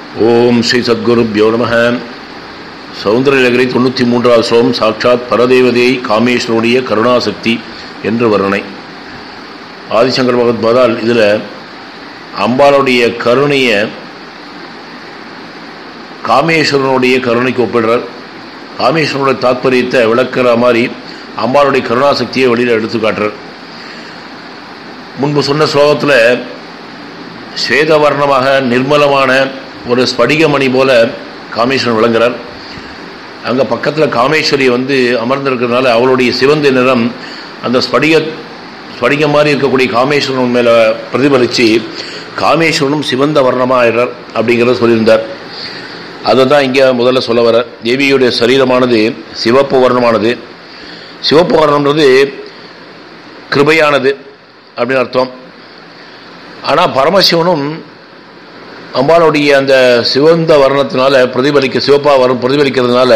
ஓம் ஸ்ரீ சத்குருப்யோ நம சௌந்தரலகரி தொண்ணூற்றி மூன்றாவது ஸ்லோகம் சாட்சாத் பரதேவதையை காமேஸ்வருடைய கருணாசக்தி என்று வர்ணனை ஆதிசங்கர் பகவத் பாதால் இதில் அம்பாளுடைய கருணையை காமேஸ்வரனுடைய கருணைக்கு ஒப்பிடுறார் காமேஸ்வரனுடைய தாத்பரியத்தை விளக்குற மாதிரி அம்பாளுடைய கருணாசக்தியை வெளியில் எடுத்து காட்டுறார் முன்பு சொன்ன ஸ்லோகத்தில் ஸ்வேதவர்ணமாக நிர்மலமான ஒரு ஸ்படிகமணி போல காமேஸ்வரன் விளங்குறார் அங்கே பக்கத்தில் காமேஸ்வரி வந்து அமர்ந்திருக்கிறதுனால அவளுடைய சிவந்த நிறம் அந்த ஸ்படிக ஸ்படிகம் மாதிரி இருக்கக்கூடிய காமேஸ்வரன் மேலே பிரதிபலித்து காமேஸ்வரனும் சிவந்த வர்ணமாக ஆயிடுறார் அப்படிங்கிறத சொல்லியிருந்தார் அதை தான் இங்கே முதல்ல சொல்ல வர தேவியுடைய சரீரமானது சிவப்பு வர்ணமானது சிவப்பு வர்ணம்ன்றது கிருபையானது அப்படின்னு அர்த்தம் ஆனால் பரமசிவனும் அம்பாளுடைய அந்த சிவந்த வர்ணத்தினால பிரதிபலிக்க சிவப்பா வரும் பிரதிபலிக்கிறதுனால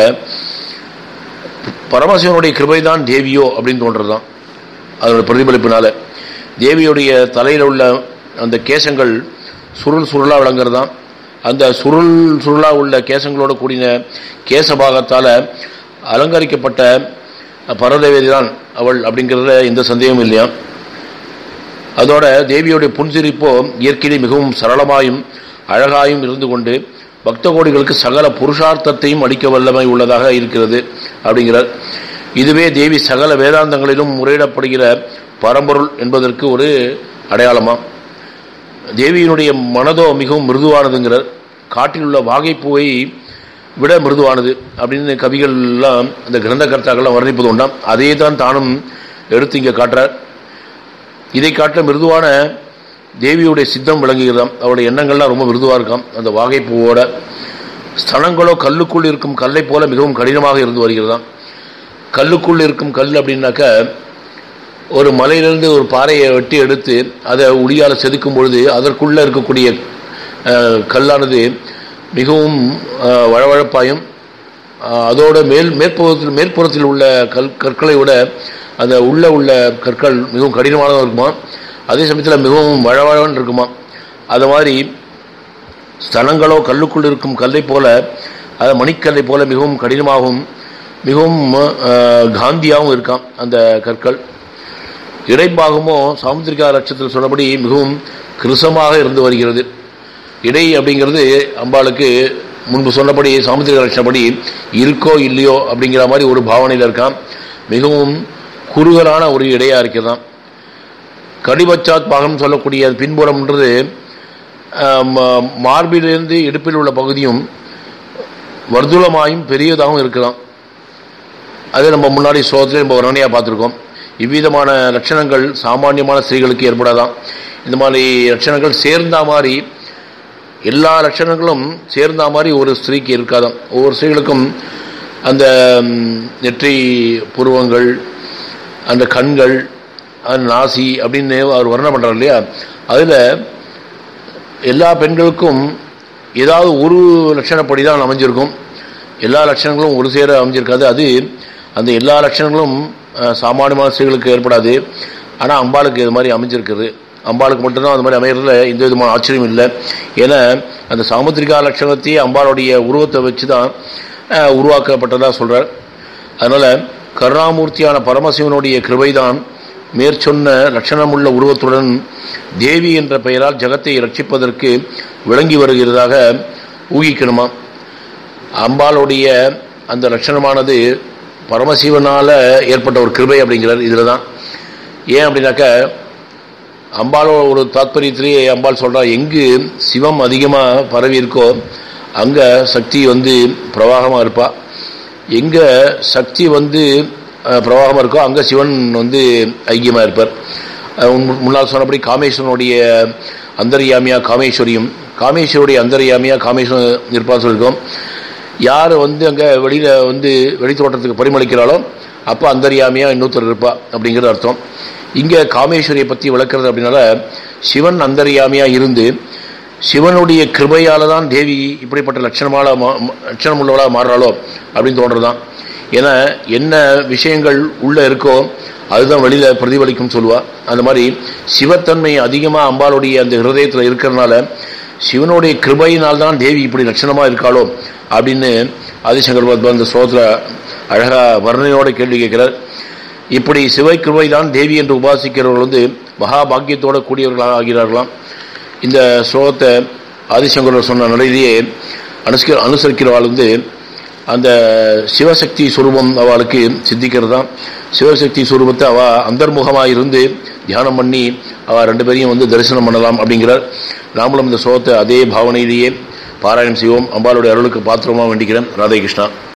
பரமசிவனுடைய கிருபை தான் தேவியோ அப்படின்னு தோன்றதுதான் அதோட பிரதிபலிப்பினால தேவியுடைய தலையில் உள்ள அந்த கேசங்கள் சுருள் சுருளாக விளங்குறது தான் அந்த சுருள் சுருளாக உள்ள கேசங்களோட கூடின கேசபாகத்தால் அலங்கரிக்கப்பட்ட பரதேவதி தான் அவள் அப்படிங்கிறதுல எந்த சந்தேகமும் இல்லையா அதோட தேவியோடைய புன்சிரிப்போ இயற்கையிலே மிகவும் சரளமாயும் அழகாயும் இருந்து கொண்டு பக்த கோடிகளுக்கு சகல புருஷார்த்தத்தையும் அளிக்க வல்லமை உள்ளதாக இருக்கிறது அப்படிங்கிறார் இதுவே தேவி சகல வேதாந்தங்களிலும் முறையிடப்படுகிற பரம்பொருள் என்பதற்கு ஒரு அடையாளமா தேவியினுடைய மனதோ மிகவும் மிருதுவானதுங்கிறார் காட்டில் உள்ள வாகைப்பூவை விட மிருதுவானது அப்படின்னு கவிகள்லாம் அந்த கிரந்த கர்த்தாக்கள்லாம் வர்ணிப்பது உண்டாம் அதே தான் தானும் எடுத்து இங்கே காட்டுறார் இதை காட்ட மிருதுவான தேவியுடைய சித்தம் விளங்குகிறதாம் அவருடைய எண்ணங்கள்லாம் ரொம்ப மிருதுவாக இருக்காம் அந்த வாகைப்பூவோட ஸ்தலங்களோ கல்லுக்குள் இருக்கும் கல்லை போல மிகவும் கடினமாக இருந்து வருகிறதாம் கல்லுக்குள் இருக்கும் கல் அப்படின்னாக்க ஒரு மலையிலிருந்து ஒரு பாறையை வெட்டி எடுத்து அதை உளியால் செதுக்கும் பொழுது அதற்குள்ளே இருக்கக்கூடிய கல்லானது மிகவும் வழவழப்பாயும் அதோட மேல் மேற்புறத்தில் மேற்புறத்தில் உள்ள கல் கற்களை விட அந்த உள்ள உள்ள கற்கள் மிகவும் கடினமானதாக இருக்குமா அதே சமயத்தில் மிகவும் வழவழன்னு இருக்குமா அது மாதிரி ஸ்தலங்களோ கல்லுக்குள் இருக்கும் கல்லை போல அது மணிக்கல்லை போல மிகவும் கடினமாகவும் மிகவும் காந்தியாகவும் இருக்காம் அந்த கற்கள் இடைப்பாகமோ சாமுத்திரிகா லட்சத்தில் சொன்னபடி மிகவும் கிருசமாக இருந்து வருகிறது இடை அப்படிங்கிறது அம்பாளுக்கு முன்பு சொன்னபடி சாமுத்திரிக லட்சணப்படி இருக்கோ இல்லையோ அப்படிங்கிற மாதிரி ஒரு பாவனையில் இருக்கான் மிகவும் குறுகலான ஒரு இடையாக இருக்கிறதாம் கடிபச்சாத் பாகம் சொல்லக்கூடிய பின்புறம்ன்றது மார்பிலிருந்து இடுப்பில் உள்ள பகுதியும் வர்துளமாயும் பெரியதாகவும் இருக்கலாம் அது நம்ம முன்னாடி சோதத்தில் நம்ம வர்ணனையாக பார்த்துருக்கோம் இவ்விதமான லட்சணங்கள் சாமானியமான ஸ்திரீகளுக்கு ஏற்படாதான் இந்த மாதிரி லட்சணங்கள் சேர்ந்தா மாதிரி எல்லா லட்சணங்களும் சேர்ந்தா மாதிரி ஒரு ஸ்திரீக்கு இருக்காதான் ஒவ்வொரு ஸ்திரீகளுக்கும் அந்த நெற்றி புருவங்கள் அந்த கண்கள் அந்த நாசி அப்படின்னு அவர் வர்ணம் பண்ணுறார் இல்லையா அதில் எல்லா பெண்களுக்கும் ஏதாவது ஒரு லட்சணப்படி தான் அமைஞ்சிருக்கும் எல்லா லட்சணங்களும் ஒரு சேர அமைஞ்சிருக்காது அது அந்த எல்லா லட்சணங்களும் சாமானியமான ஸ்திரீகளுக்கு ஏற்படாது ஆனால் அம்பாளுக்கு இது மாதிரி அமைஞ்சிருக்குது அம்பாளுக்கு மட்டும்தான் அந்த மாதிரி அமைகிறதுல எந்த விதமான ஆச்சரியம் இல்லை ஏன்னா அந்த சாமுத்திரிகா லட்சணத்தையே அம்பாளுடைய உருவத்தை வச்சு தான் உருவாக்கப்பட்டதாக சொல்கிறார் அதனால் கருணாமூர்த்தியான பரமசிவனுடைய கிருபைதான் மேற்சொன்ன லட்சணமுள்ள உருவத்துடன் தேவி என்ற பெயரால் ஜகத்தை ரட்சிப்பதற்கு விளங்கி வருகிறதாக ஊகிக்கணுமா அம்பாளுடைய அந்த லட்சணமானது பரமசிவனால் ஏற்பட்ட ஒரு கிருபை அப்படிங்கிறார் இதில் தான் ஏன் அப்படின்னாக்க அம்பாலோட ஒரு தாத்பரியத்திலேயே அம்பாள் சொல்கிறா எங்கு சிவம் அதிகமாக பரவி இருக்கோ அங்கே சக்தி வந்து பிரவாகமாக இருப்பாள் எங்கே சக்தி வந்து பிரவாகமாக இருக்கோ அங்கே சிவன் வந்து ஐக்கியமாக இருப்பார் முன்னால் சொன்னபடி காமேஸ்வரனுடைய அந்தரியாமியா காமேஸ்வரியும் காமேஸ்வருடைய அந்தரியாமியா காமேஸ்வரன் இருப்பான்னு சொல்லியிருக்கோம் யார் வந்து அங்கே வெளியில் வந்து வெளித்தோட்டத்துக்கு பரிமளிக்கிறாளோ அப்போ அந்தரியாமியாக இன்னொருத்தர் இருப்பா அப்படிங்கிறது அர்த்தம் இங்கே காமேஸ்வரியை பற்றி விளக்குறது அப்படின்னால சிவன் அந்தரியாமியாக இருந்து சிவனுடைய கிருபையால் தான் தேவி இப்படிப்பட்ட லட்சணமான லட்சணம் உள்ளவளாக மாறுறாளோ அப்படின்னு தோன்றதான் ஏன்னா என்ன விஷயங்கள் உள்ளே இருக்கோ அதுதான் வெளியில் பிரதிபலிக்கும் சொல்லுவா அந்த மாதிரி சிவத்தன்மை அதிகமாக அம்பாளுடைய அந்த ஹிருதயத்தில் இருக்கிறதுனால சிவனுடைய கிருபையினால் தான் தேவி இப்படி லட்சணமாக இருக்காளோ அப்படின்னு ஆதிசங்கர் பகவத் இந்த ஸ்லோகத்தில் அழகாக வர்ணனையோட கேள்வி கேட்கிறார் இப்படி சிவை கிருபை தான் தேவி என்று உபாசிக்கிறவர்கள் வந்து மகாபாக்கியத்தோட கூடியவர்களாக ஆகிறார்களாம் இந்த ஸ்லோகத்தை ஆதிசங்கர் சொன்ன நிலையிலேயே அனுசரி அனுசரிக்கிறவாள் வந்து அந்த சிவசக்தி சுரூபம் அவளுக்கு சித்திக்கிறதாம் சிவசக்தி சுரூபத்தை அவ அந்தர்முகமாக இருந்து தியானம் பண்ணி அவ ரெண்டு பேரையும் வந்து தரிசனம் பண்ணலாம் அப்படிங்கிறார் நாமளும் இந்த சோகத்தை அதே பாவனையிலேயே பாராயணம் செய்வோம் அம்பாளுடைய அருளுக்கு பாத்திரமாக வேண்டிக்கிறேன் ராதே கிருஷ்ணா